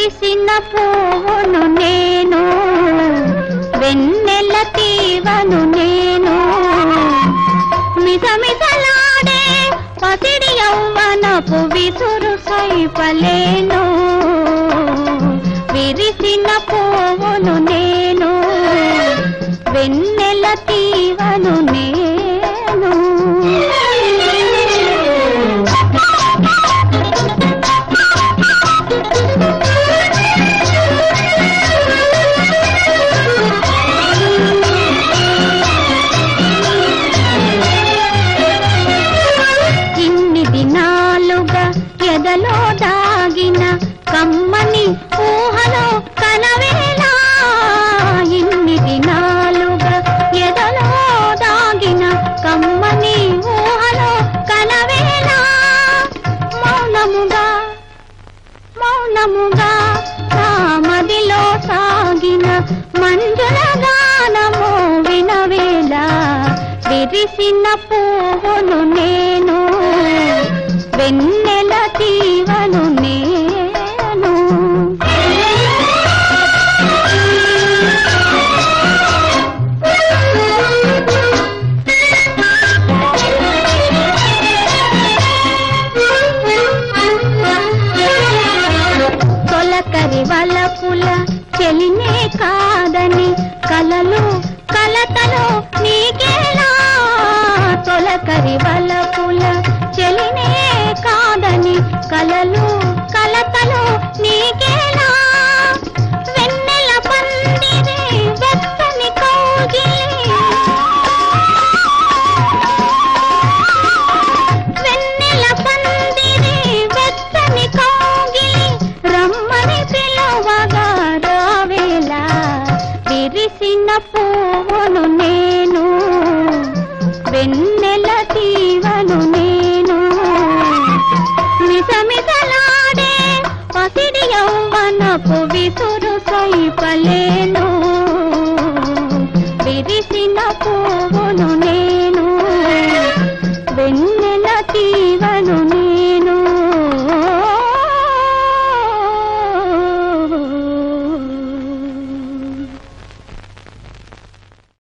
విరిసిన పువ్వును నేను వెన్నెల తీవను నేను మిసమిసలాడే పసిడి యౌవనపు విసురు సైపలేను విరిసిన పువ్వును నేను వెన్నెల తీవను నేను ఇన్ని దినాలుగా ఎదలో దాగిన కమ్మని ఊహలో కనవేలా ఇన్ని దినాలుగా ఎదలో దాగిన కమ్మని ఊహలో కనవేలా మౌనముగా మౌనముగా మదిలో సాగిన మంజుల గానము వినవేళ విరిసిన పువ్వును నేను వెన్నెల తీవను నేను తొలకరి వలపుల చెలినే కాదని కలలు కలతలు నీకేలా తొలకరి వలపుల చెలినే కాదని కలలు కలతలు నీకేలా వెన్నెల పందిరి వెచ్చని కౌగిలి వెన్నెల పందిరి వెచ్చని కౌగిలి రమ్మని పిలవగా రావేలా విరిసిన పువ్వును నేను వెన్నెల తీవను నేను మిసమిసలాడే పసిడి యౌవనపు విసురు సైపలేను విరిసిన పువ్వు